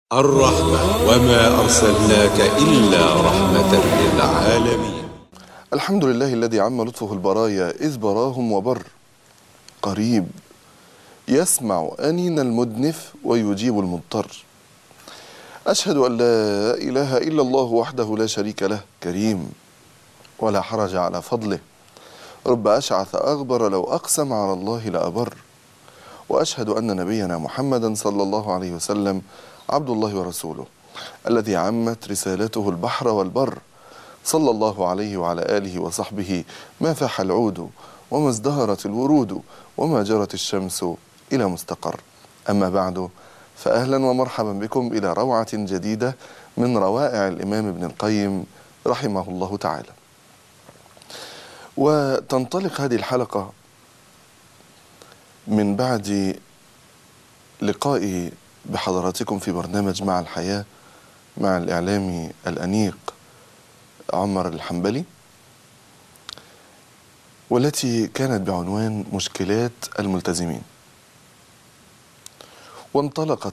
الرحمة وما أرسلناك إلا رحمة للعالمين الحمد لله الذي عم لطفه البرايا إذ براهم وبر قريب يسمع أنين المدنف ويجيب المضطر أشهد أن لا إله إلا الله وحده لا شريك له كريم ولا حرج على فضله رب أشعث أغبر لو أقسم على الله لأبر وأشهد أن نبينا محمدا صلى الله عليه وسلم عبد الله ورسوله الذي عمت رسالته البحر والبر صلى الله عليه وعلى آله وصحبه ما فاح العود وما ازدهرت الورود وما جرت الشمس إلى مستقر أما بعد فأهلا ومرحبا بكم إلى روعة جديدة من روائع الإمام ابن القيم رحمه الله تعالى وتنطلق هذه الحلقة من بعد لقائي بحضراتكم في برنامج مع الحياة مع الإعلامي الأنيق عمر الحنبلي والتي كانت بعنوان مشكلات الملتزمين وانطلقت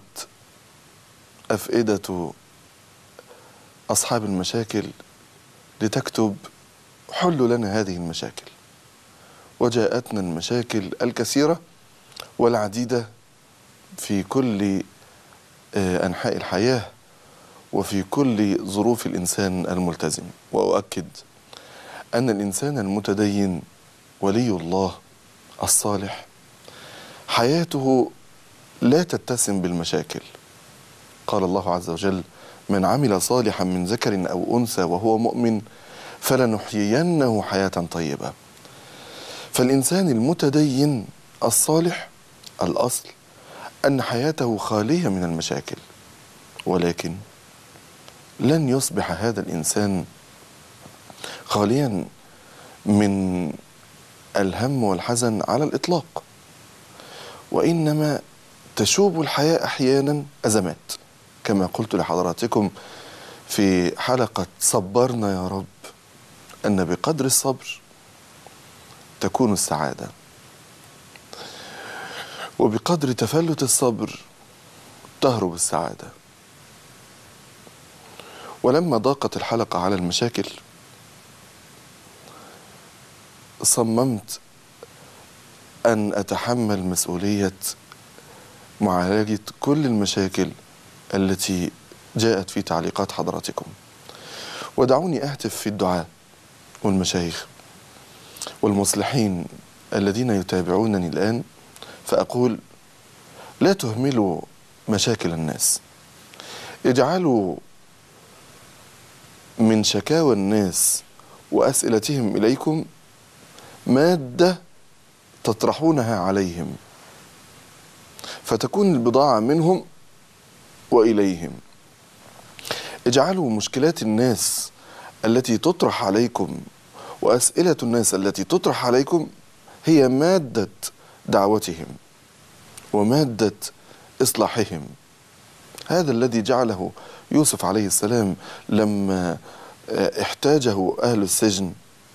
أفئدة أصحاب المشاكل لتكتب حل لنا هذه المشاكل وجاءتنا المشاكل الكثيرة والعديدة في كل أنحاء الحياة وفي كل ظروف الإنسان الملتزم وأؤكد أن الإنسان المتدين ولي الله الصالح حياته لا تتسم بالمشاكل قال الله عز وجل من عمل صالحا من ذكر أو أنثى وهو مؤمن فلنحيينه حياة طيبة فالإنسان المتدين الصالح الأصل أن حياته خالية من المشاكل ولكن لن يصبح هذا الإنسان خاليا من الهم والحزن على الإطلاق وإنما تشوب الحياة أحيانا أزمات كما قلت لحضراتكم في حلقة صبرنا يا رب أن بقدر الصبر تكون السعادة وبقدر تفلت الصبر تهرب السعادة ولما ضاقت الحلقة على المشاكل صممت أن أتحمل مسؤولية معالجة كل المشاكل التي جاءت في تعليقات حضراتكم ودعوني أهتف في الدعاء والمشايخ والمصلحين الذين يتابعونني الآن فأقول لا تهملوا مشاكل الناس اجعلوا من شكاوى الناس وأسئلتهم إليكم مادة تطرحونها عليهم فتكون البضاعة منهم وإليهم اجعلوا مشكلات الناس التي تطرح عليكم وأسئلة الناس التي تطرح عليكم هي مادة دعوتهم ومادة إصلاحهم هذا الذي جعله يوسف عليه السلام لما احتاجه أهل السجن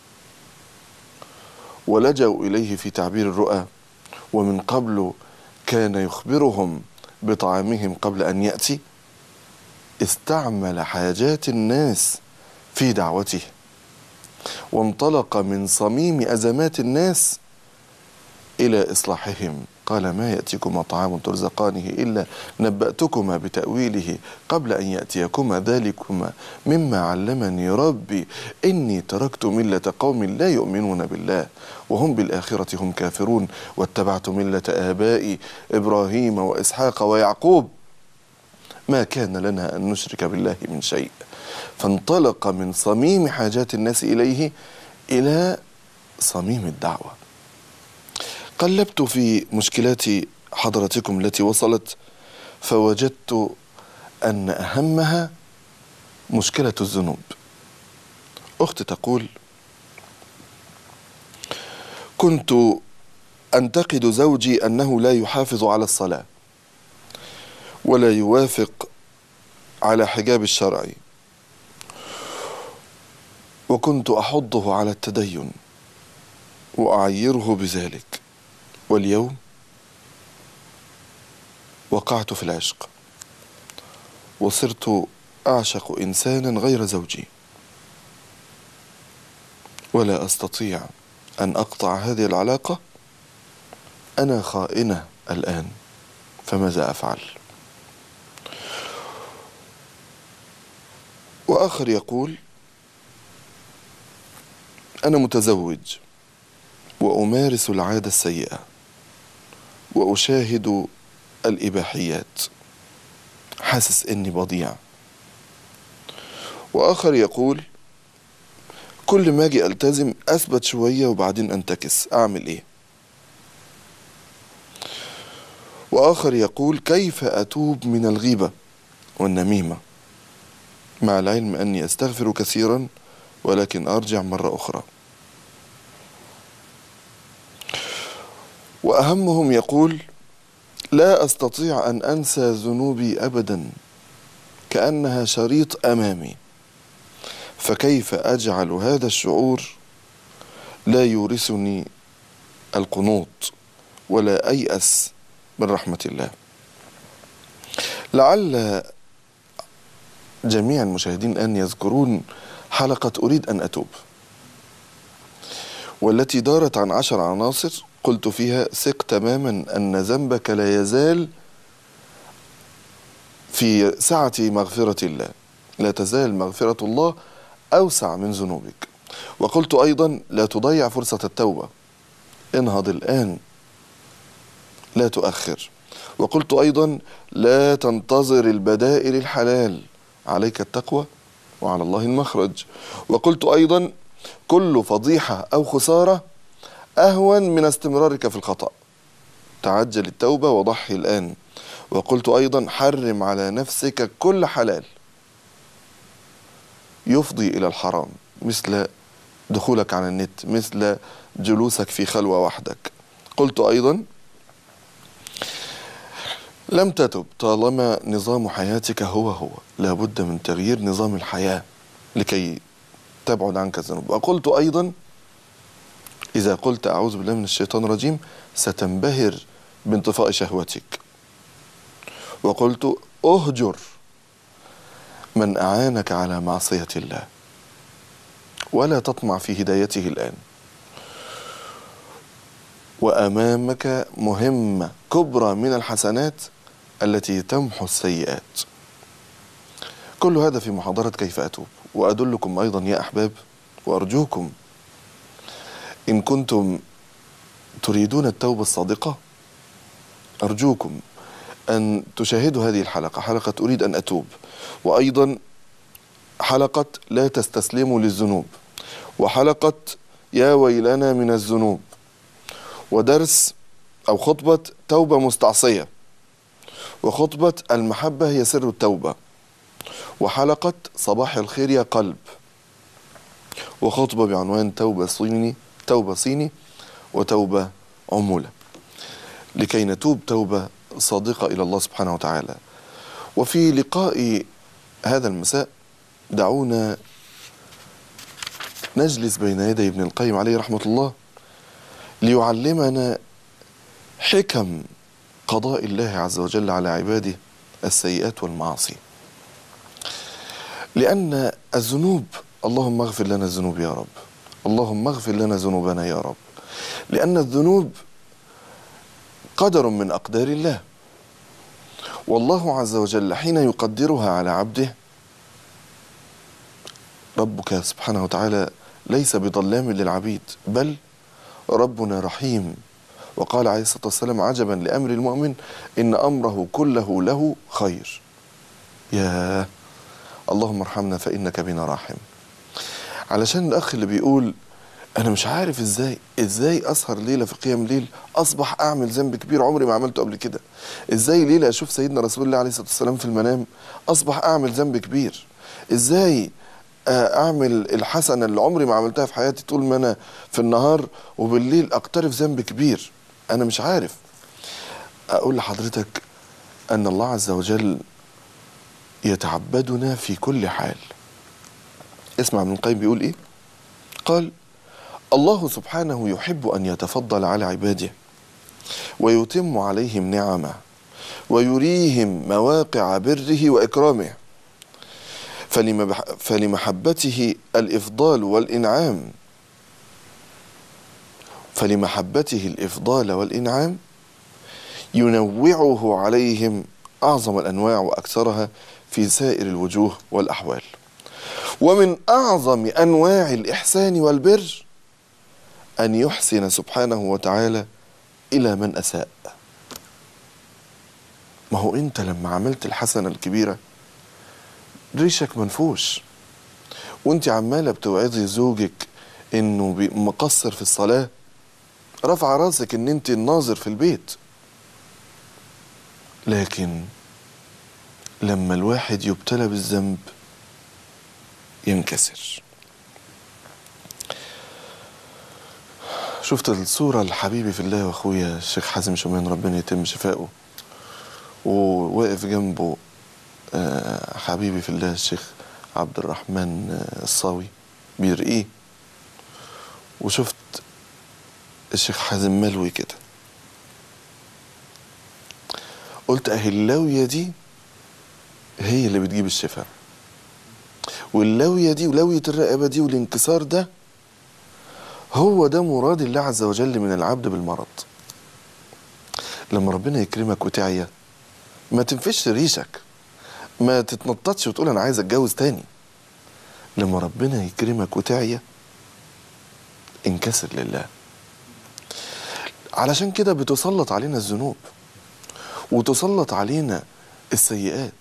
ولجأوا إليه في تعبير الرؤى ومن قبل كان يخبرهم بطعامهم قبل أن يأتي استعمل حاجات الناس في دعوته وانطلق من صميم أزمات الناس إلى إصلاحهم قال ما يأتيكما طعام ترزقانه إلا نبأتكما بتأويله قبل أن يأتيكما ذلكما مما علمني ربي إني تركت ملة قوم لا يؤمنون بالله وهم بالآخرة هم كافرون واتبعت ملة آبائي إبراهيم وإسحاق ويعقوب ما كان لنا أن نشرك بالله من شيء فانطلق من صميم حاجات الناس إليه إلى صميم الدعوة قلبت في مشكلات حضرتكم التي وصلت فوجدت أن أهمها مشكلة الذنوب أختي تقول كنت أنتقد زوجي أنه لا يحافظ على الصلاة ولا يوافق على حجاب الشرعي وكنت أحضه على التدين وأعيره بذلك واليوم وقعت في العشق وصرت أعشق إنسانا غير زوجي ولا أستطيع أن أقطع هذه العلاقة أنا خائنة الآن فماذا أفعل؟ وآخر يقول أنا متزوج وأمارس العادة السيئة وأشاهد الإباحيات حاسس إني بضيع وآخر يقول كل ما أجي ألتزم أثبت شوية وبعدين أنتكس أعمل إيه وآخر يقول كيف أتوب من الغيبة والنميمة مع العلم أني أستغفر كثيرا ولكن أرجع مرة أخرى وأهمهم يقول لا أستطيع أن أنسى ذنوبي أبدا كأنها شريط أمامي فكيف أجعل هذا الشعور لا يورثني القنوط ولا أيأس من رحمة الله لعل جميع المشاهدين الآن يذكرون حلقة أريد أن أتوب والتي دارت عن عشر عناصر قلت فيها ثق تماما أن ذنبك لا يزال في سعة مغفرة الله لا تزال مغفرة الله أوسع من ذنوبك وقلت أيضا لا تضيع فرصة التوبة انهض الآن لا تؤخر وقلت أيضا لا تنتظر البدائل الحلال عليك التقوى وعلى الله المخرج وقلت أيضا كل فضيحة أو خسارة أهون من استمرارك في الخطأ تعجل التوبة وضحي الآن وقلت أيضا حرم على نفسك كل حلال يفضي إلى الحرام مثل دخولك على النت مثل جلوسك في خلوة وحدك قلت أيضا لم تتب طالما نظام حياتك هو هو لابد من تغيير نظام الحياة لكي تبعد عنك الذنوب وقلت أيضا إذا قلت أعوذ بالله من الشيطان الرجيم ستنبهر بانطفاء شهوتك وقلت أهجر من أعانك على معصية الله ولا تطمع في هدايته الآن وأمامك مهمة كبرى من الحسنات التي تمحو السيئات كل هذا في محاضرة كيف أتوب وأدلكم أيضا يا أحباب وأرجوكم إن كنتم تريدون التوبة الصادقة أرجوكم أن تشاهدوا هذه الحلقة حلقة أريد أن أتوب وأيضا حلقة لا تستسلموا للذنوب وحلقة يا ويلنا من الذنوب ودرس أو خطبة توبة مستعصية وخطبة المحبة هي سر التوبة وحلقة صباح الخير يا قلب وخطبة بعنوان توبة صيني توبة صيني وتوبة عمولة لكي نتوب توبة صادقة إلى الله سبحانه وتعالى وفي لقاء هذا المساء دعونا نجلس بين يدي ابن القيم عليه رحمة الله ليعلمنا حكم قضاء الله عز وجل على عباده السيئات والمعاصي لأن الذنوب اللهم اغفر لنا الذنوب يا رب اللهم اغفر لنا ذنوبنا يا رب لأن الذنوب قدر من أقدار الله والله عز وجل حين يقدرها على عبده ربك سبحانه وتعالى ليس بظلام للعبيد بل ربنا رحيم وقال عليه الصلاة والسلام عجبا لأمر المؤمن إن أمره كله له خير يا اللهم ارحمنا فإنك بنا راحم علشان الأخ اللي بيقول أنا مش عارف إزاي إزاي أسهر ليلة في قيام الليل أصبح أعمل ذنب كبير عمري ما عملته قبل كده إزاي ليلة أشوف سيدنا رسول الله عليه الصلاة والسلام في المنام أصبح أعمل ذنب كبير إزاي اعمل الحسنه اللي عمري ما عملتها في حياتي طول ما انا في النهار وبالليل اقترف ذنب كبير انا مش عارف اقول لحضرتك ان الله عز وجل يتعبدنا في كل حال اسمع ابن القيم بيقول ايه قال الله سبحانه يحب ان يتفضل على عباده ويتم عليهم نعمه ويريهم مواقع بره وإكرامه فلمبح فلمحبته الإفضال والإنعام فلمحبته الإفضال والإنعام ينوعه عليهم أعظم الأنواع وأكثرها في سائر الوجوه والأحوال ومن أعظم أنواع الإحسان والبر أن يحسن سبحانه وتعالى إلى من أساء ما هو أنت لما عملت الحسنة الكبيرة ريشك منفوش وانت عمالة بتوعظي زوجك انه بي- مقصر في الصلاة رفع راسك ان انت الناظر في البيت لكن لما الواحد يبتلى بالذنب ينكسر شفت الصورة لحبيبي في الله واخويا الشيخ حازم شومان ربنا يتم شفائه وواقف جنبه آه، حبيبي في الله الشيخ عبد الرحمن آه، الصاوي بيرقيه وشفت الشيخ حازم ملوي كده قلت اهي اللوية دي هي اللي بتجيب الشفاء واللوية دي ولوية الرقبة دي والانكسار ده هو ده مراد الله عز وجل من العبد بالمرض لما ربنا يكرمك وتعيا ما تنفش ريشك ما تتنططش وتقول انا عايز اتجوز تاني لما ربنا يكرمك وتعيا انكسر لله علشان كده بتسلط علينا الذنوب وتسلط علينا السيئات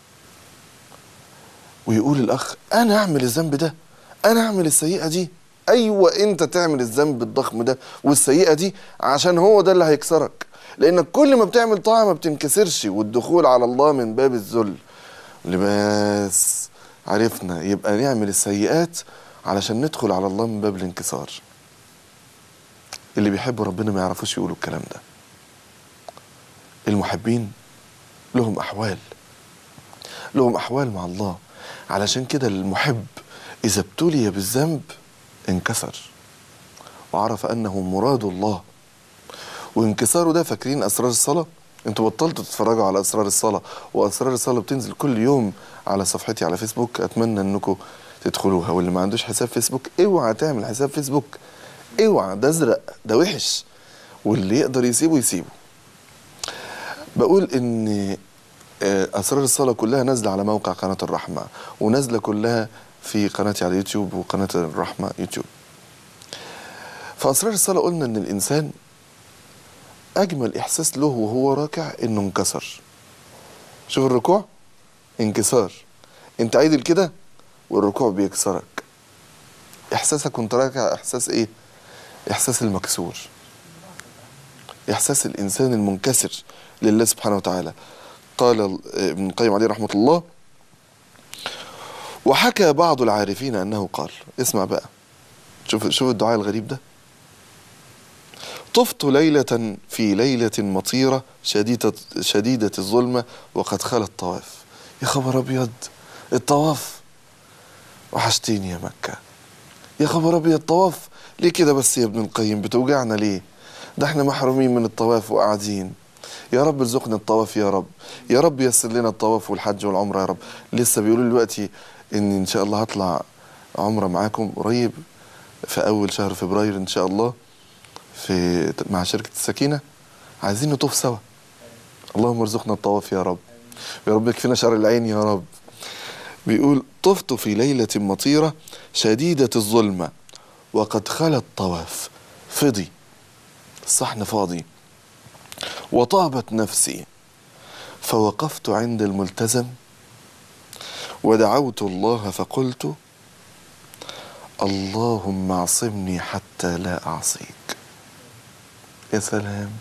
ويقول الاخ انا اعمل الذنب ده انا اعمل السيئه دي ايوه انت تعمل الذنب الضخم ده والسيئه دي عشان هو ده اللي هيكسرك لانك كل ما بتعمل طاعه ما بتنكسرش والدخول على الله من باب الذل لباس عرفنا يبقى نعمل السيئات علشان ندخل على الله من باب الانكسار اللي بيحبوا ربنا ما يعرفوش يقولوا الكلام ده المحبين لهم احوال لهم احوال مع الله علشان كده المحب اذا ابتلي بالذنب انكسر وعرف انه مراد الله وانكساره ده فاكرين اسرار الصلاه انتوا بطلتوا تتفرجوا على اسرار الصلاه واسرار الصلاه بتنزل كل يوم على صفحتي على فيسبوك اتمنى انكم تدخلوها واللي ما عندوش حساب فيسبوك اوعى تعمل حساب فيسبوك اوعى ده ازرق ده وحش واللي يقدر يسيبه يسيبه بقول ان آه، اسرار الصلاه كلها نازله على موقع قناه الرحمه ونازله كلها في قناتي على يوتيوب وقناه الرحمه يوتيوب فاسرار الصلاه قلنا ان الانسان اجمل احساس له وهو راكع انه انكسر شوف الركوع انكسار انت عايدل كده والركوع بيكسرك احساسك وانت راكع احساس ايه احساس المكسور احساس الانسان المنكسر لله سبحانه وتعالى قال ابن القيم عليه رحمه الله وحكى بعض العارفين انه قال اسمع بقى شوف شوف الدعاء الغريب ده طفت ليلة في ليلة مطيرة شديدة شديدة الظلمة وقد خلى الطواف يا خبر أبيض الطواف وحشتيني يا مكة يا خبر أبيض طواف ليه كده بس يا ابن القيم بتوجعنا ليه ده احنا محرومين من الطواف وقاعدين يا رب ارزقنا الطواف يا رب يا رب يسر لنا الطواف والحج والعمرة يا رب لسه بيقولوا لي دلوقتي ان ان شاء الله هطلع عمرة معاكم قريب في اول شهر فبراير ان شاء الله في مع شركة السكينة عايزين نطوف سوا اللهم ارزقنا الطواف يا رب يا رب يكفينا شر العين يا رب بيقول طفت في ليلة مطيرة شديدة الظلمة وقد خلى الطواف فضي الصحن فاضي وطابت نفسي فوقفت عند الملتزم ودعوت الله فقلت اللهم اعصمني حتى لا اعصيك يا سلام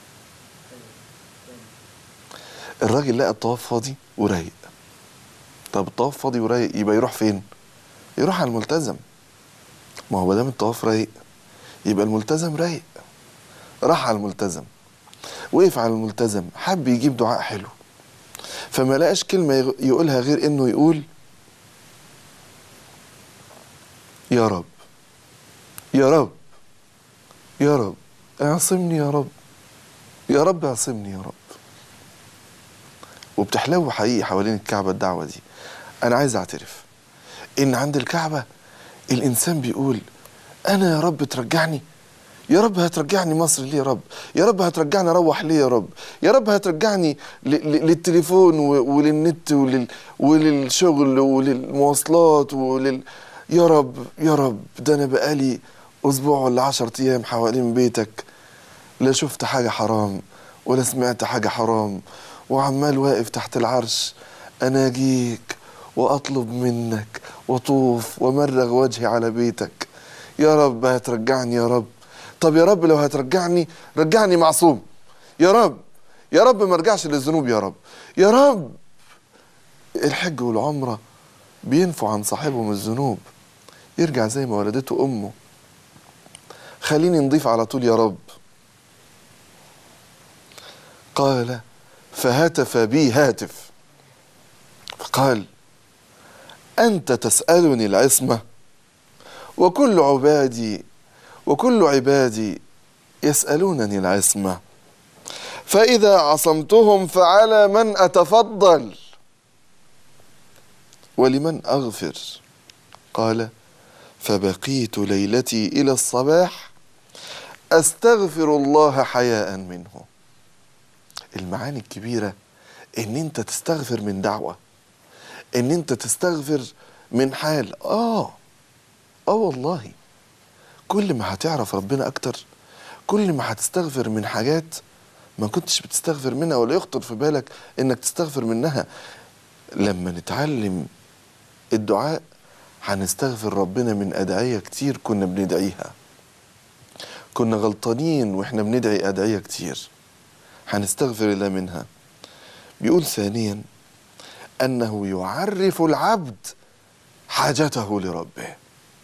الراجل لقى الطواف فاضي ورايق طب الطواف فاضي ورايق يبقى يروح فين يروح على الملتزم ما هو دام الطواف رايق يبقى الملتزم رايق راح على الملتزم وقف على الملتزم حب يجيب دعاء حلو فما لقاش كلمة يغ- يقولها غير انه يقول يا رب يا رب يا رب اعصمني يا رب يا رب اعصمني يا رب وبتحلو حقيقي حوالين الكعبة الدعوة دي أنا عايز أعترف إن عند الكعبة الإنسان بيقول أنا يا رب ترجعني يا رب هترجعني مصر ليه يا رب يا رب هترجعني اروح ليه يا رب يا رب هترجعني ل- ل- للتليفون و- وللنت ولل وللشغل وللمواصلات ولل يا رب يا رب ده انا بقالي اسبوع ولا عشرة ايام حوالين بيتك لا شفت حاجة حرام ولا سمعت حاجة حرام وعمال واقف تحت العرش أناجيك وأطلب منك وطوف ومرغ وجهي على بيتك يا رب هترجعني يا رب طب يا رب لو هترجعني رجعني معصوم يا رب يا رب ما ارجعش للذنوب يا رب يا رب الحج والعمرة بينفوا عن صاحبهم الذنوب يرجع زي ما ولدته أمه خليني نضيف على طول يا رب قال فهتف بي هاتف فقال أنت تسألني العصمة وكل عبادي وكل عبادي يسألونني العصمة فإذا عصمتهم فعلى من أتفضل ولمن أغفر قال فبقيت ليلتي إلى الصباح أستغفر الله حياء منه المعاني الكبيرة إن أنت تستغفر من دعوة إن أنت تستغفر من حال آه آه والله كل ما هتعرف ربنا أكتر كل ما هتستغفر من حاجات ما كنتش بتستغفر منها ولا يخطر في بالك إنك تستغفر منها لما نتعلم الدعاء هنستغفر ربنا من أدعية كتير كنا بندعيها كنا غلطانين واحنا بندعي أدعية كتير هنستغفر الله منها بيقول ثانيا أنه يعرف العبد حاجته لربه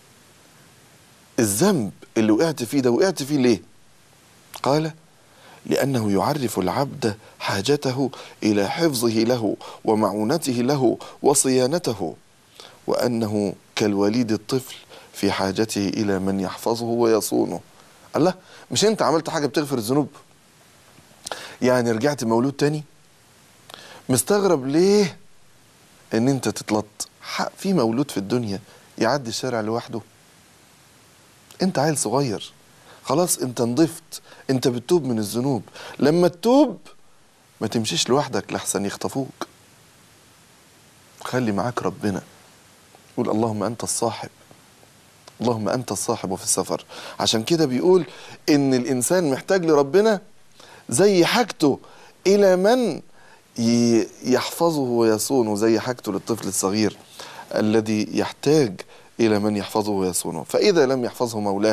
الذنب اللي وقعت فيه ده وقعت فيه ليه قال لأنه يعرف العبد حاجته إلى حفظه له ومعونته له وصيانته وأنه كالوليد الطفل في حاجته إلى من يحفظه ويصونه الله مش أنت عملت حاجة بتغفر الذنوب يعني رجعت مولود تاني مستغرب ليه ان انت تتلط حق في مولود في الدنيا يعدي الشارع لوحده انت عيل صغير خلاص انت نضفت انت بتتوب من الذنوب لما تتوب ما تمشيش لوحدك لحسن يخطفوك خلي معاك ربنا قول اللهم انت الصاحب اللهم انت الصاحب في السفر عشان كده بيقول ان الانسان محتاج لربنا زي حاجته الى من ي- يحفظه ويصونه زي حاجته للطفل الصغير الذي يحتاج الى من يحفظه ويصونه فاذا لم يحفظه مولاه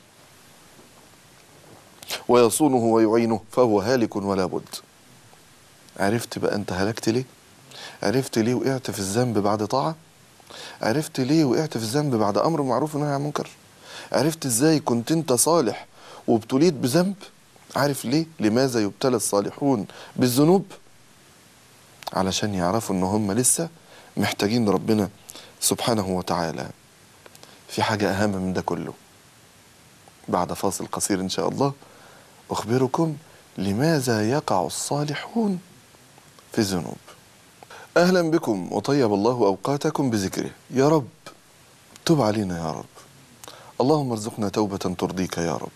ويصونه ويعينه فهو هالك ولا بد عرفت بقى انت هلكت ليه عرفت ليه وقعت في الذنب بعد طاعه عرفت ليه وقعت في الذنب بعد امر معروف ونهي عن منكر عرفت ازاي كنت انت صالح وابتليت بذنب عارف ليه لماذا يبتلى الصالحون بالذنوب علشان يعرفوا ان هم لسه محتاجين ربنا سبحانه وتعالى في حاجة أهم من ده كله بعد فاصل قصير إن شاء الله أخبركم لماذا يقع الصالحون في الذنوب أهلا بكم وطيب الله أوقاتكم بذكره يا رب تب علينا يا رب اللهم ارزقنا توبة ترضيك يا رب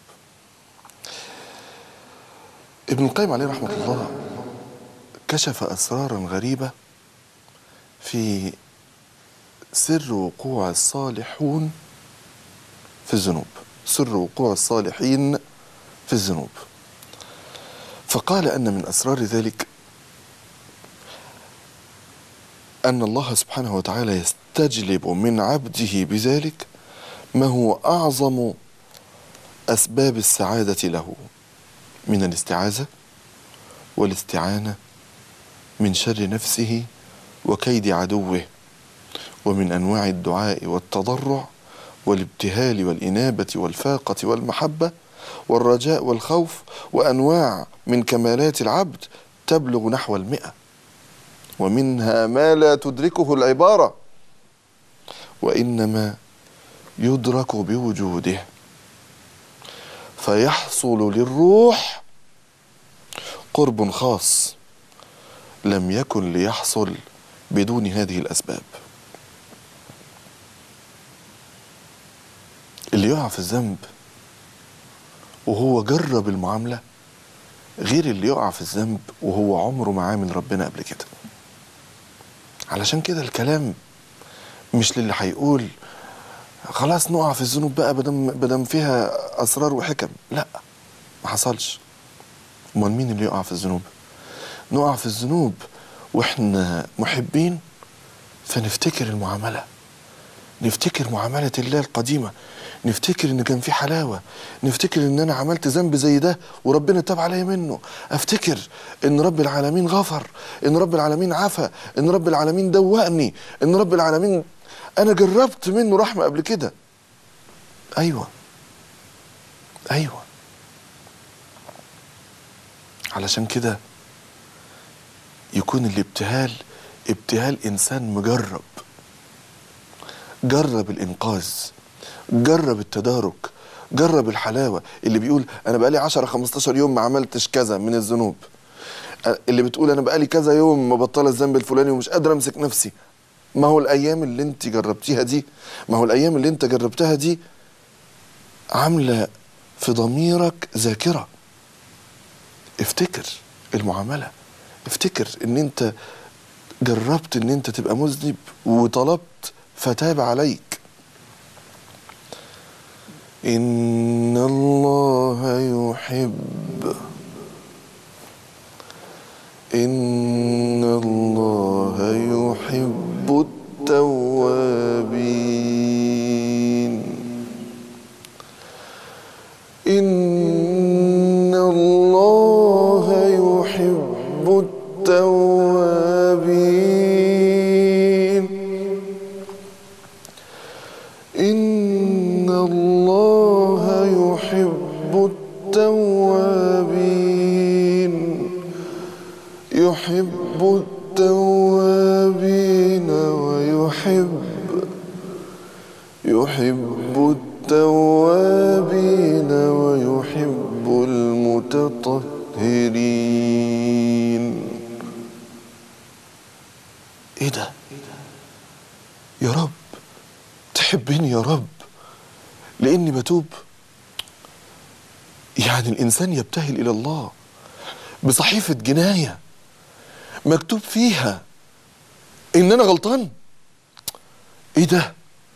ابن القيم عليه رحمة الله كشف أسرارا غريبة في سر وقوع الصالحون في الذنوب سر وقوع الصالحين في الذنوب فقال أن من أسرار ذلك أن الله سبحانه وتعالى يستجلب من عبده بذلك ما هو أعظم أسباب السعادة له من الاستعاذة والاستعانة من شر نفسه وكيد عدوه ومن أنواع الدعاء والتضرع والابتهال والإنابة والفاقة والمحبة والرجاء والخوف وأنواع من كمالات العبد تبلغ نحو المئة ومنها ما لا تدركه العبارة وإنما يدرك بوجوده فيحصل للروح قرب خاص لم يكن ليحصل بدون هذه الأسباب اللي يقع في الذنب وهو جرب المعاملة غير اللي يقع في الذنب وهو عمره ما عامل ربنا قبل كده علشان كده الكلام مش للي هيقول خلاص نقع في الذنوب بقى بدم بدم فيها اسرار وحكم لا ما حصلش امال مين اللي يقع في الذنوب نقع في الذنوب واحنا محبين فنفتكر المعامله نفتكر معامله الله القديمه نفتكر ان كان في حلاوه نفتكر ان انا عملت ذنب زي ده وربنا تاب عليا منه افتكر ان رب العالمين غفر ان رب العالمين عفى ان رب العالمين دوقني ان رب العالمين انا جربت منه رحمه قبل كده ايوه ايوه علشان كده يكون الابتهال ابتهال انسان مجرب جرب الانقاذ جرب التدارك جرب الحلاوه اللي بيقول انا بقالي 10 15 يوم ما عملتش كذا من الذنوب اللي بتقول انا بقالي كذا يوم مبطله الذنب الفلاني ومش قادره امسك نفسي ما هو الايام اللي انت جربتيها دي ما هو الايام اللي انت جربتها دي عامله في ضميرك ذاكره افتكر المعامله افتكر ان انت جربت ان انت تبقى مذنب وطلبت فتاب عليك ان الله يحب ان الله يحب التوابين ان الله يحب التوابين إن الله يحب التوابين يحب التوابين ويحب يحب التوابين ويحب المتطهرين ايه ده يا رب تحبني يا رب لاني بتوب يعني الانسان يبتهل الى الله بصحيفه جنايه مكتوب فيها ان انا غلطان ايه ده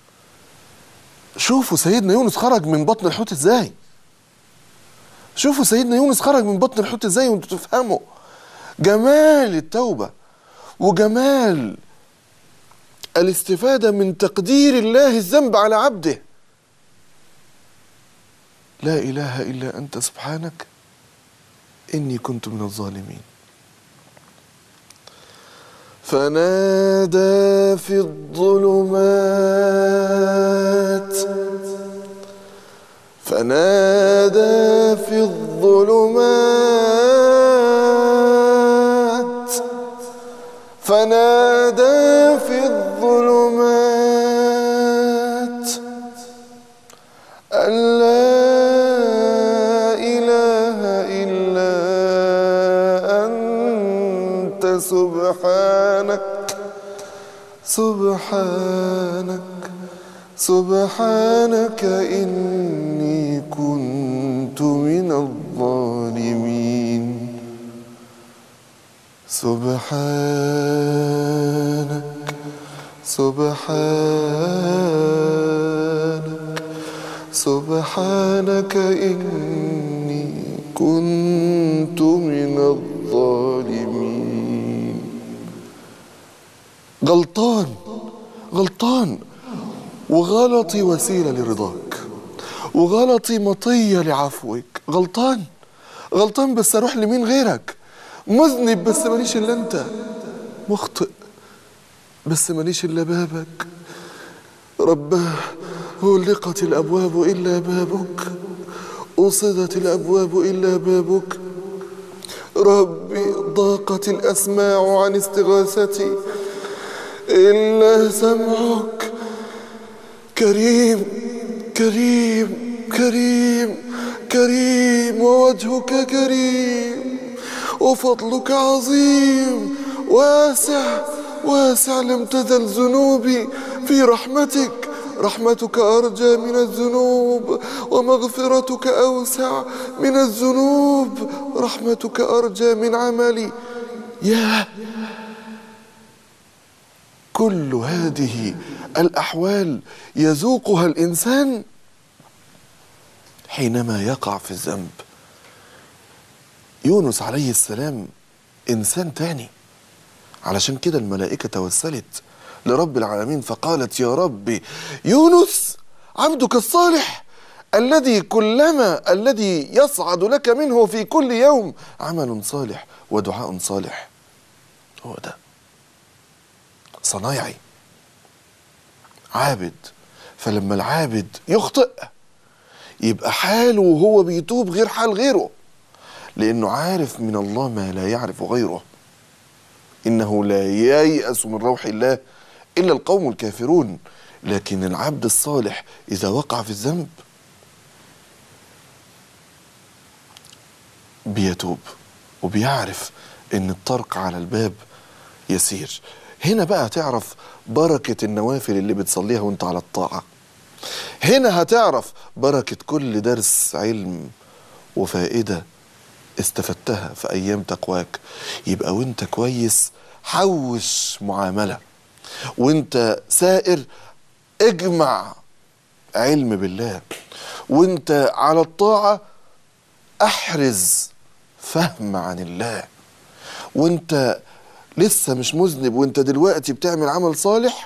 شوفوا سيدنا يونس خرج من بطن الحوت ازاي شوفوا سيدنا يونس خرج من بطن الحوت ازاي وانتوا تفهموا جمال التوبه وجمال الاستفاده من تقدير الله الذنب على عبده لا اله الا انت سبحانك اني كنت من الظالمين فنادى في الظلمات فنادى في الظلمات فنادى في الظلمات أن لا إله إلا أنت سبحانك سبحانك سبحانك إني كنت من الظالمين سبحانك سبحانك سبحانك إني كنت من الظالمين غلطان غلطان وغلطي وسيلة لرضاك وغلطي مطية لعفوك غلطان غلطان بس أروح لمين غيرك مذنب بس ماليش إلا أنت مخطئ بس ماليش إلا بابك رباه غلقت الأبواب إلا بابك أصدت الأبواب إلا بابك ربي ضاقت الأسماع عن استغاثتي إلا سمعك كريم كريم كريم كريم ووجهك كريم وفضلك عظيم واسع واسع لم تزل ذنوبي في رحمتك رحمتك أرجى من الذنوب ومغفرتك أوسع من الذنوب رحمتك أرجى من عملي يا كل هذه الأحوال يذوقها الإنسان حينما يقع في الذنب يونس عليه السلام إنسان تاني علشان كده الملائكة توسلت لرب العالمين فقالت يا ربي يونس عبدك الصالح الذي كلما الذي يصعد لك منه في كل يوم عمل صالح ودعاء صالح هو ده صنايعي عابد فلما العابد يخطئ يبقى حاله وهو بيتوب غير حال غيره لانه عارف من الله ما لا يعرف غيره انه لا ييأس من روح الله الا القوم الكافرون لكن العبد الصالح اذا وقع في الذنب بيتوب وبيعرف ان الطرق على الباب يسير هنا بقى تعرف بركة النوافل اللي بتصليها وانت على الطاعة هنا هتعرف بركة كل درس علم وفائدة استفدتها في أيام تقواك يبقى وانت كويس حوش معاملة وانت سائر اجمع علم بالله وانت على الطاعة احرز فهم عن الله وانت لسه مش مذنب وانت دلوقتي بتعمل عمل صالح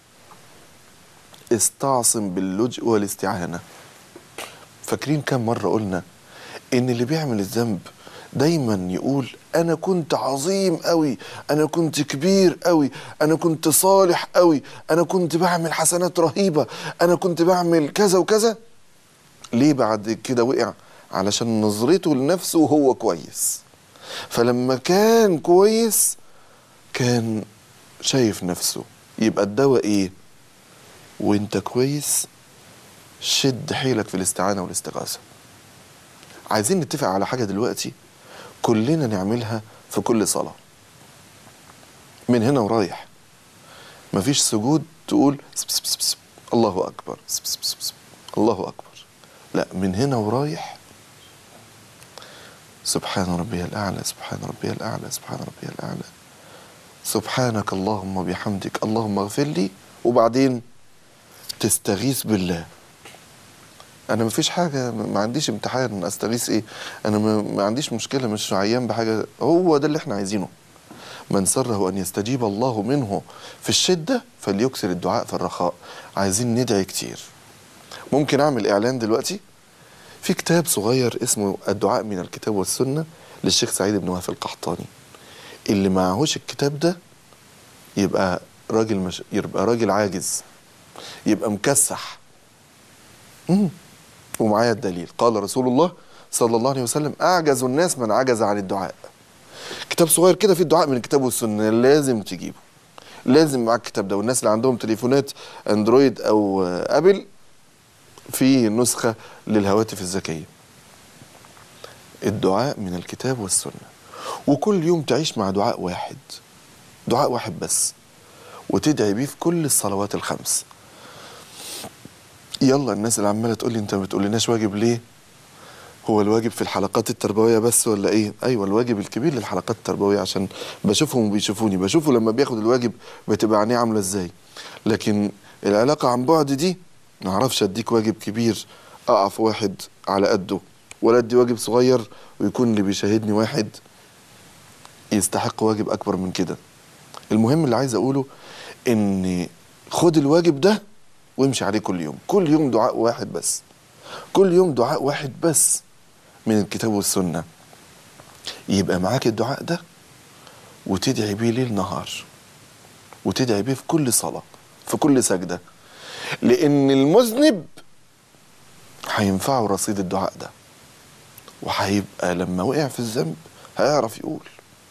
استعصم باللجء والاستعانة فاكرين كم مرة قلنا ان اللي بيعمل الذنب دايما يقول انا كنت عظيم قوي انا كنت كبير قوي انا كنت صالح قوي انا كنت بعمل حسنات رهيبة انا كنت بعمل كذا وكذا ليه بعد كده وقع علشان نظرته لنفسه وهو كويس فلما كان كويس كان شايف نفسه يبقى الدواء ايه وانت كويس شد حيلك في الاستعانة والاستغاثة عايزين نتفق على حاجة دلوقتي كلنا نعملها في كل صلاة من هنا ورايح مفيش سجود تقول سب سب سب سب الله أكبر سب سب سب سب الله أكبر لا من هنا ورايح سبحان ربي الأعلى سبحان ربي الأعلى سبحان ربي الأعلى سبحانك اللهم وبحمدك اللهم اغفر لي وبعدين تستغيث بالله انا مفيش حاجه ما عنديش امتحان استغيث ايه انا ما ما عنديش مشكله مش عيان بحاجه هو ده اللي احنا عايزينه من سره ان يستجيب الله منه في الشده فليكثر الدعاء في الرخاء عايزين ندعي كتير ممكن اعمل اعلان دلوقتي في كتاب صغير اسمه الدعاء من الكتاب والسنه للشيخ سعيد بن وهب القحطاني اللي معهوش الكتاب ده يبقى راجل مش يبقى راجل عاجز يبقى مكسح مم. ومعايا الدليل قال رسول الله صلى الله عليه وسلم اعجز الناس من عجز عن الدعاء كتاب صغير كده فيه الدعاء من الكتاب والسنه لازم تجيبه لازم معاك الكتاب ده والناس اللي عندهم تليفونات اندرويد او آه، ابل في نسخه للهواتف الذكيه الدعاء من الكتاب والسنه وكل يوم تعيش مع دعاء واحد دعاء واحد بس وتدعي بيه في كل الصلوات الخمس يلا الناس اللي عماله تقول لي انت ما بتقولناش واجب ليه هو الواجب في الحلقات التربويه بس ولا ايه ايوه الواجب الكبير للحلقات التربويه عشان بشوفهم وبيشوفوني بشوفه لما بياخد الواجب بتبقى عينيه عامله ازاي لكن العلاقه عن بعد دي ما اعرفش اديك واجب كبير اقع في واحد على قده ولا ادي واجب صغير ويكون اللي بيشاهدني واحد يستحق واجب اكبر من كده المهم اللي عايز اقوله ان خد الواجب ده وامشي عليه كل يوم كل يوم دعاء واحد بس كل يوم دعاء واحد بس من الكتاب والسنة يبقى معاك الدعاء ده وتدعي بيه ليل نهار وتدعي بيه في كل صلاة في كل سجدة لأن المذنب هينفعه رصيد الدعاء ده وهيبقى لما وقع في الذنب هيعرف يقول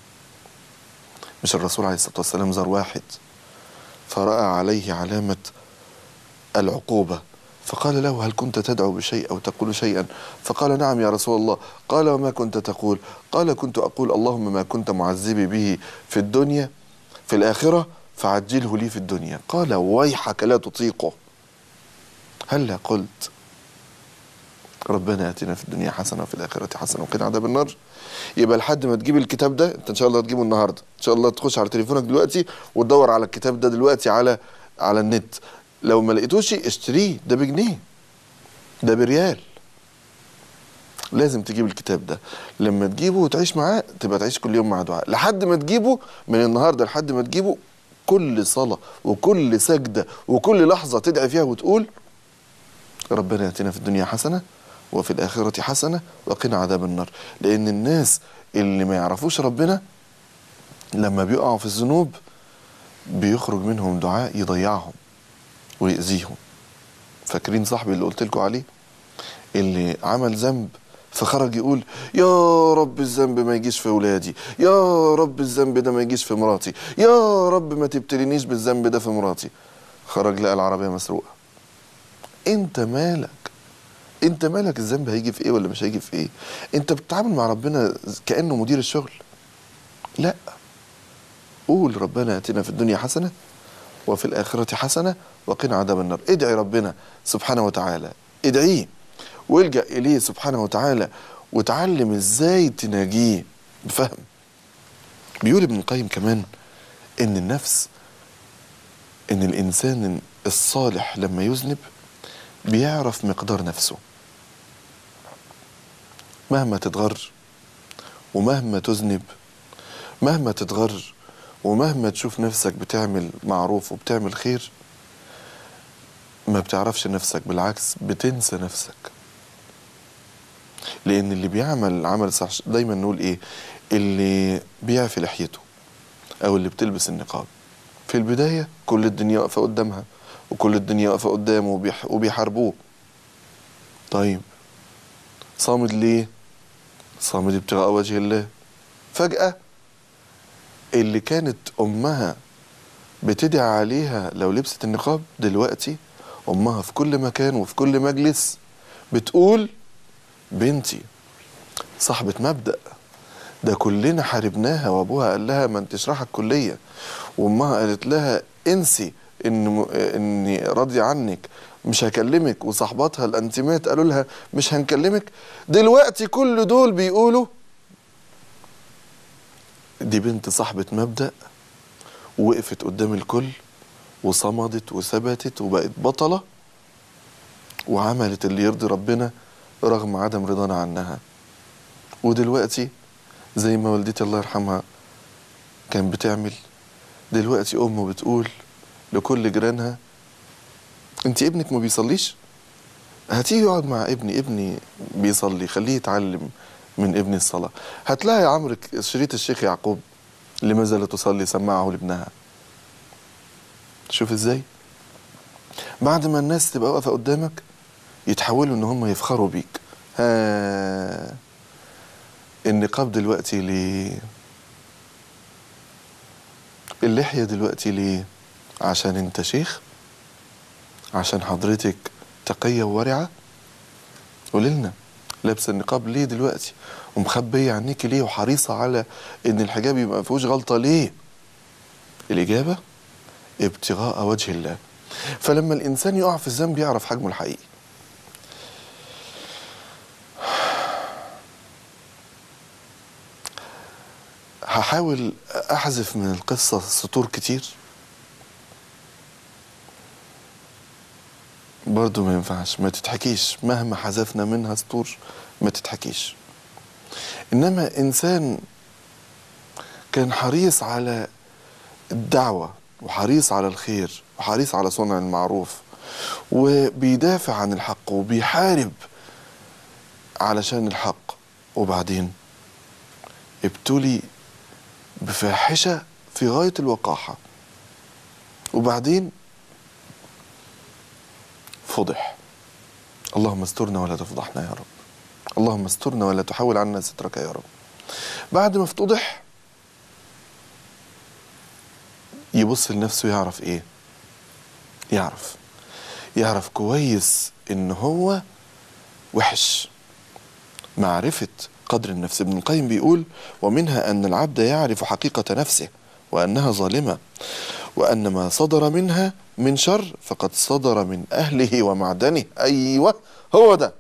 مش الرسول عليه الصلاة والسلام زار واحد فرأى عليه علامة العقوبة فقال له هل كنت تدعو بشيء أو تقول شيئا فقال نعم يا رسول الله قال وما كنت تقول قال كنت أقول اللهم ما كنت معذبي به في الدنيا في الآخرة فعجله لي في الدنيا قال ويحك لا تطيقه هلا قلت ربنا اتنا في الدنيا حسنه وفي الاخره حسنه وقنا عذاب النار يبقى لحد ما تجيب الكتاب ده انت ان شاء الله هتجيبه النهارده ان شاء الله تخش على تليفونك دلوقتي وتدور على الكتاب ده دلوقتي على على النت لو ما لقيتوش اشتريه ده بجنيه ده بريال لازم تجيب الكتاب ده لما تجيبه وتعيش معاه تبقى تعيش كل يوم مع دعاء لحد ما تجيبه من النهارده لحد ما تجيبه كل صلاه وكل سجده وكل لحظه تدعي فيها وتقول ربنا ياتنا في الدنيا حسنه وفي الآخرة حسنة وقنا عذاب النار لأن الناس اللي ما يعرفوش ربنا لما بيقعوا في الذنوب بيخرج منهم دعاء يضيعهم ويأذيهم فاكرين صاحبي اللي قلت لكم عليه اللي عمل ذنب فخرج يقول يا رب الذنب ما يجيش في ولادي يا رب الذنب ده ما يجيش في مراتي يا رب ما تبتلينيش بالذنب ده في مراتي خرج لقى العربية مسروقة انت مالك انت مالك الذنب هيجي في ايه ولا مش هيجي في ايه انت بتتعامل مع ربنا كانه مدير الشغل لا قول ربنا اتنا في الدنيا حسنه وفي الاخره حسنه وقنا عذاب النار ادعي ربنا سبحانه وتعالى ادعيه والجا اليه سبحانه وتعالى وتعلم ازاي تناجيه بفهم بيقول ابن القيم كمان ان النفس ان الانسان الصالح لما يذنب بيعرف مقدار نفسه مهما تتغر ومهما تذنب مهما تتغر ومهما تشوف نفسك بتعمل معروف وبتعمل خير ما بتعرفش نفسك بالعكس بتنسى نفسك لان اللي بيعمل عمل صح دايما نقول ايه اللي بيعفي لحيته او اللي بتلبس النقاب في البدايه كل الدنيا واقفه قدامها وكل الدنيا واقفه قدامه وبيح وبيحاربوه طيب صامد ليه صامد ابتغاء وجه الله فجأة اللي كانت أمها بتدعي عليها لو لبست النقاب دلوقتي أمها في كل مكان وفي كل مجلس بتقول بنتي صاحبة مبدأ ده كلنا حاربناها وابوها قال لها ما انتش رايحه الكليه وامها قالت لها انسي ان اني راضيه عنك مش هكلمك وصاحباتها الانتيمات قالوا لها مش هنكلمك دلوقتي كل دول بيقولوا دي بنت صاحبة مبدأ وقفت قدام الكل وصمدت وثبتت وبقت بطلة وعملت اللي يرضي ربنا رغم عدم رضانا عنها ودلوقتي زي ما والدتي الله يرحمها كان بتعمل دلوقتي أمه بتقول لكل جيرانها انت ابنك ما بيصليش هاتيه يقعد مع ابني ابني بيصلي خليه يتعلم من ابني الصلاة هتلاقي عمرك شريط الشيخ يعقوب لماذا لا تصلي سمعه لابنها شوف ازاي بعد ما الناس تبقى واقفة قدامك يتحولوا ان هم يفخروا بيك ها النقاب دلوقتي ليه اللحية دلوقتي ليه عشان انت شيخ عشان حضرتك تقية وورعة قوليلنا لابسه النقاب ليه دلوقتي ومخبيه عنيكي ليه وحريصه على ان الحجاب يبقى ما فيهوش غلطه ليه الاجابه ابتغاء وجه الله فلما الانسان يقع في الذنب يعرف حجمه الحقيقي هحاول احذف من القصه سطور كتير برضو ما ينفعش ما تتحكيش مهما حذفنا منها سطور ما تتحكيش انما انسان كان حريص على الدعوه وحريص على الخير وحريص على صنع المعروف وبيدافع عن الحق وبيحارب علشان الحق وبعدين ابتلي بفاحشه في غايه الوقاحه وبعدين فضح اللهم استرنا ولا تفضحنا يا رب اللهم استرنا ولا تحول عنا سترك يا رب بعد ما افتضح يبص لنفسه يعرف ايه يعرف يعرف كويس ان هو وحش معرفة قدر النفس ابن القيم بيقول ومنها أن العبد يعرف حقيقة نفسه وأنها ظالمة وأن ما صدر منها من شر فقد صدر من أهله ومعدنه أيوة هو ده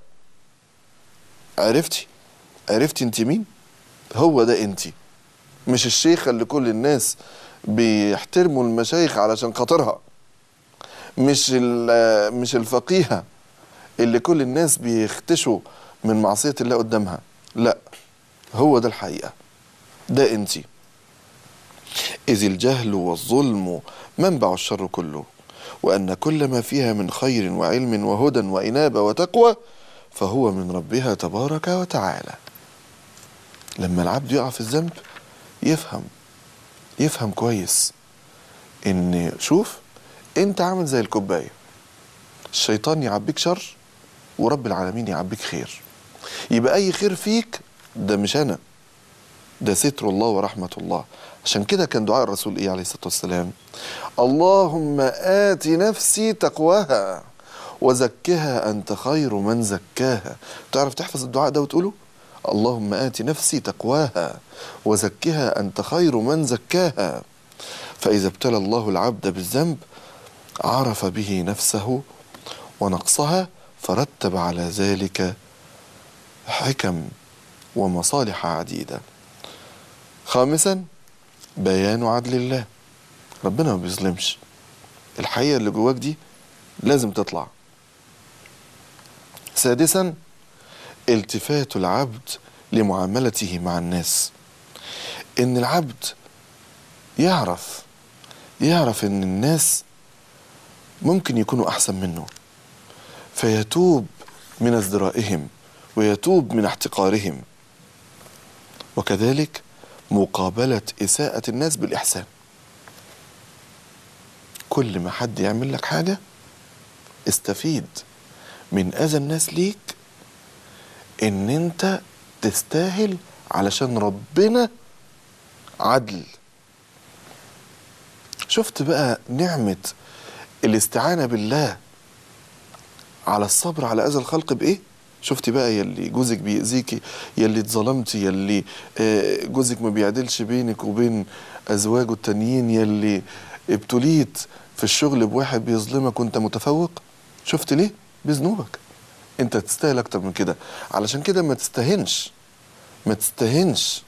عرفتي عرفتي انت مين هو ده انت مش الشيخة اللي كل الناس بيحترموا المشايخ علشان خاطرها مش ال- مش الفقيهة اللي كل الناس بيختشوا من معصية الله قدامها لا هو ده الحقيقة ده انتي إذ الجهل والظلم منبع الشر كله وأن كل ما فيها من خير وعلم وهدى وإنابة وتقوى فهو من ربها تبارك وتعالى لما العبد يقع في الذنب يفهم يفهم كويس ان شوف انت عامل زي الكوبايه الشيطان يعبيك شر ورب العالمين يعبيك خير يبقى اي خير فيك ده مش انا ده ستر الله ورحمه الله عشان كده كان دعاء الرسول ايه عليه الصلاه والسلام اللهم ات نفسي تقواها وزكها انت خير من زكاها تعرف تحفظ الدعاء ده وتقوله اللهم ات نفسي تقواها وزكها انت خير من زكاها فاذا ابتلى الله العبد بالذنب عرف به نفسه ونقصها فرتب على ذلك حكم ومصالح عديده خامسا بيان عدل الله ربنا ما بيظلمش الحقيقه اللي جواك دي لازم تطلع سادسا التفات العبد لمعاملته مع الناس ان العبد يعرف يعرف ان الناس ممكن يكونوا احسن منه فيتوب من ازدرائهم ويتوب من احتقارهم وكذلك مقابلة إساءة الناس بالإحسان كل ما حد يعمل لك حاجة استفيد من أذى الناس ليك إن أنت تستاهل علشان ربنا عدل شفت بقى نعمة الاستعانة بالله على الصبر على أذى الخلق بإيه؟ شفتي بقى يلي جوزك بيأذيكي يلي اتظلمتي يلي آه، جوزك ما بيعدلش بينك وبين أزواجه التانيين يلي ابتليت في الشغل بواحد بيظلمك وانت متفوق شفت ليه؟ بذنوبك انت تستاهل اكتر من كده علشان كده ما تستهنش ما تستهنش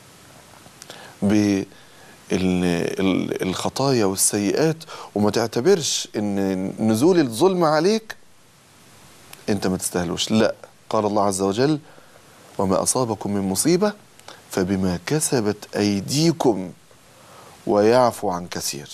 ب ال- ال- الخطايا والسيئات وما تعتبرش ان نزول الظلم عليك انت ما تستاهلوش لا قال الله عز وجل وما اصابكم من مصيبه فبما كسبت ايديكم ويعفو عن كثير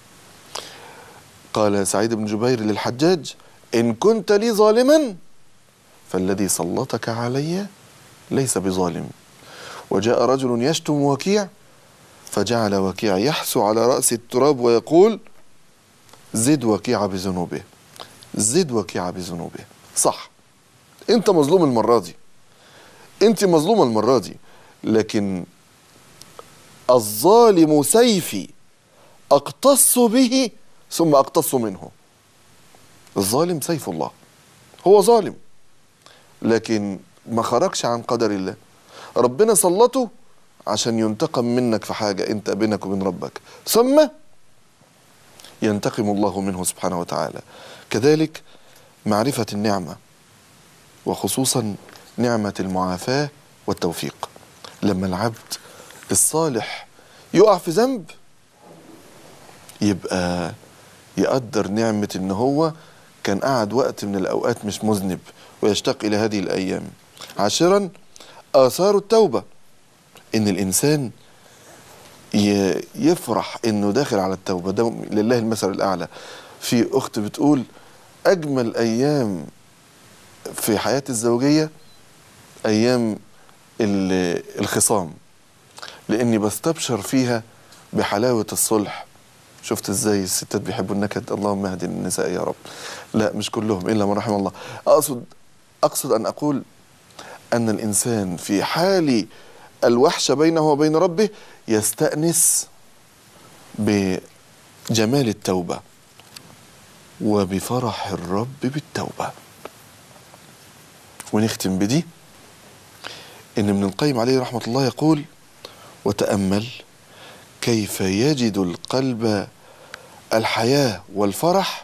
قال سعيد بن جبير للحجاج ان كنت لي ظالما فالذي سلطك علي ليس بظالم وجاء رجل يشتم وكيع فجعل وكيع يحثو على راس التراب ويقول زد وكيع بذنوبه زد وكيع بذنوبه صح انت مظلوم المره دي انت مظلومه المره دي لكن الظالم سيفي اقتص به ثم اقتص منه الظالم سيف الله هو ظالم لكن ما خرجش عن قدر الله ربنا سلطه عشان ينتقم منك في حاجة انت بينك وبين ربك ثم ينتقم الله منه سبحانه وتعالى كذلك معرفة النعمة وخصوصا نعمة المعافاة والتوفيق لما العبد الصالح يقع في ذنب يبقى يقدر نعمة ان هو كان قعد وقت من الاوقات مش مذنب ويشتاق الى هذه الايام عاشرا اثار التوبة ان الانسان ي- يفرح انه داخل على التوبة ده لله المثل الاعلى في اخت بتقول اجمل ايام في حياة الزوجية ايام ال- الخصام لاني بستبشر فيها بحلاوة الصلح شفت ازاي الستات بيحبوا النكد اللهم اهد النساء يا رب لا مش كلهم الا من رحم الله اقصد اقصد ان اقول ان الانسان في حال الوحشه بينه وبين ربه يستانس بجمال التوبه وبفرح الرب بالتوبه ونختم بدي ان ابن القيم عليه رحمه الله يقول وتامل كيف يجد القلب الحياة والفرح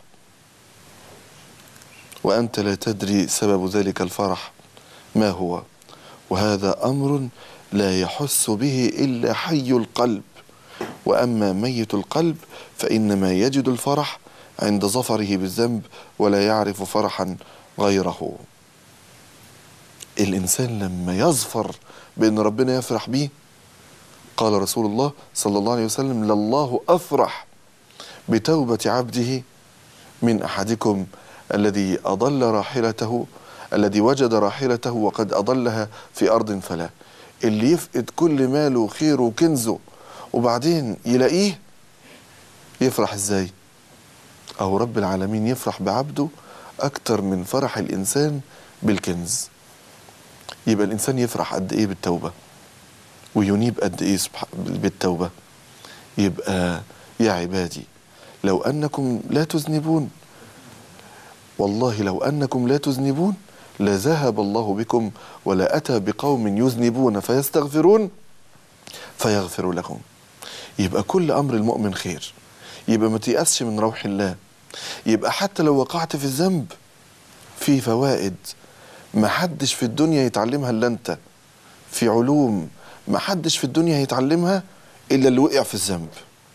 وأنت لا تدري سبب ذلك الفرح ما هو وهذا أمر لا يحس به إلا حي القلب وأما ميت القلب فإنما يجد الفرح عند ظفره بالذنب ولا يعرف فرحا غيره الإنسان لما يظفر بأن ربنا يفرح به قال رسول الله صلى الله عليه وسلم لله أفرح بتوبة عبده من أحدكم الذي أضل راحلته الذي وجد راحلته وقد أضلها في أرض فلا اللي يفقد كل ماله وخيره وكنزه وبعدين يلاقيه يفرح ازاي أو رب العالمين يفرح بعبده أكتر من فرح الإنسان بالكنز يبقى الإنسان يفرح قد إيه بالتوبة وينيب قد إيه سبح- بالتوبة يبقى يا عبادي لو أنكم لا تذنبون والله لو أنكم لا تذنبون لذهب الله بكم ولا أتى بقوم يذنبون فيستغفرون فيغفر لهم يبقى كل أمر المؤمن خير يبقى ما تيأسش من روح الله يبقى حتى لو وقعت في الذنب في فوائد ما حدش في الدنيا يتعلمها إلا أنت في علوم ما حدش في الدنيا يتعلمها إلا اللي وقع في الذنب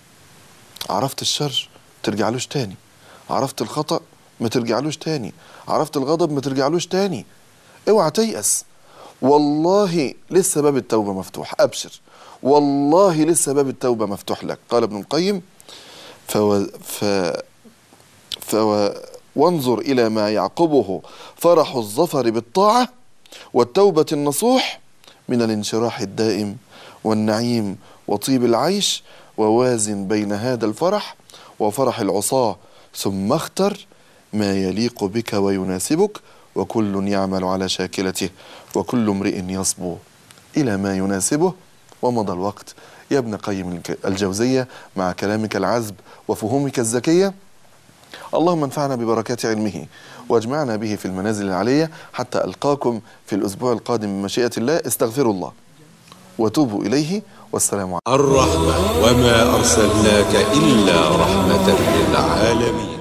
عرفت الشر ترجعلوش تاني عرفت الخطأ ما ترجعلوش تاني عرفت الغضب ما ترجعلوش تاني اوعى تيأس والله لسه باب التوبة مفتوح أبشر والله لسه باب التوبة مفتوح لك قال ابن القيم فو ف فو وانظر إلى ما يعقبه فرح الظفر بالطاعة والتوبة النصوح من الانشراح الدائم والنعيم وطيب العيش ووازن بين هذا الفرح وفرح العصاة ثم اختر ما يليق بك ويناسبك وكل يعمل على شاكلته وكل امرئ يصبو إلى ما يناسبه ومضى الوقت يا ابن قيم الج- الجوزية مع كلامك العذب وفهومك الذكية اللهم انفعنا ببركات علمه واجمعنا به في المنازل العلية حتى ألقاكم في الأسبوع القادم بمشيئة الله استغفروا الله وتوبوا إليه والسلام عليكم الرحمة وما أرسلناك إلا رحمة للعالمين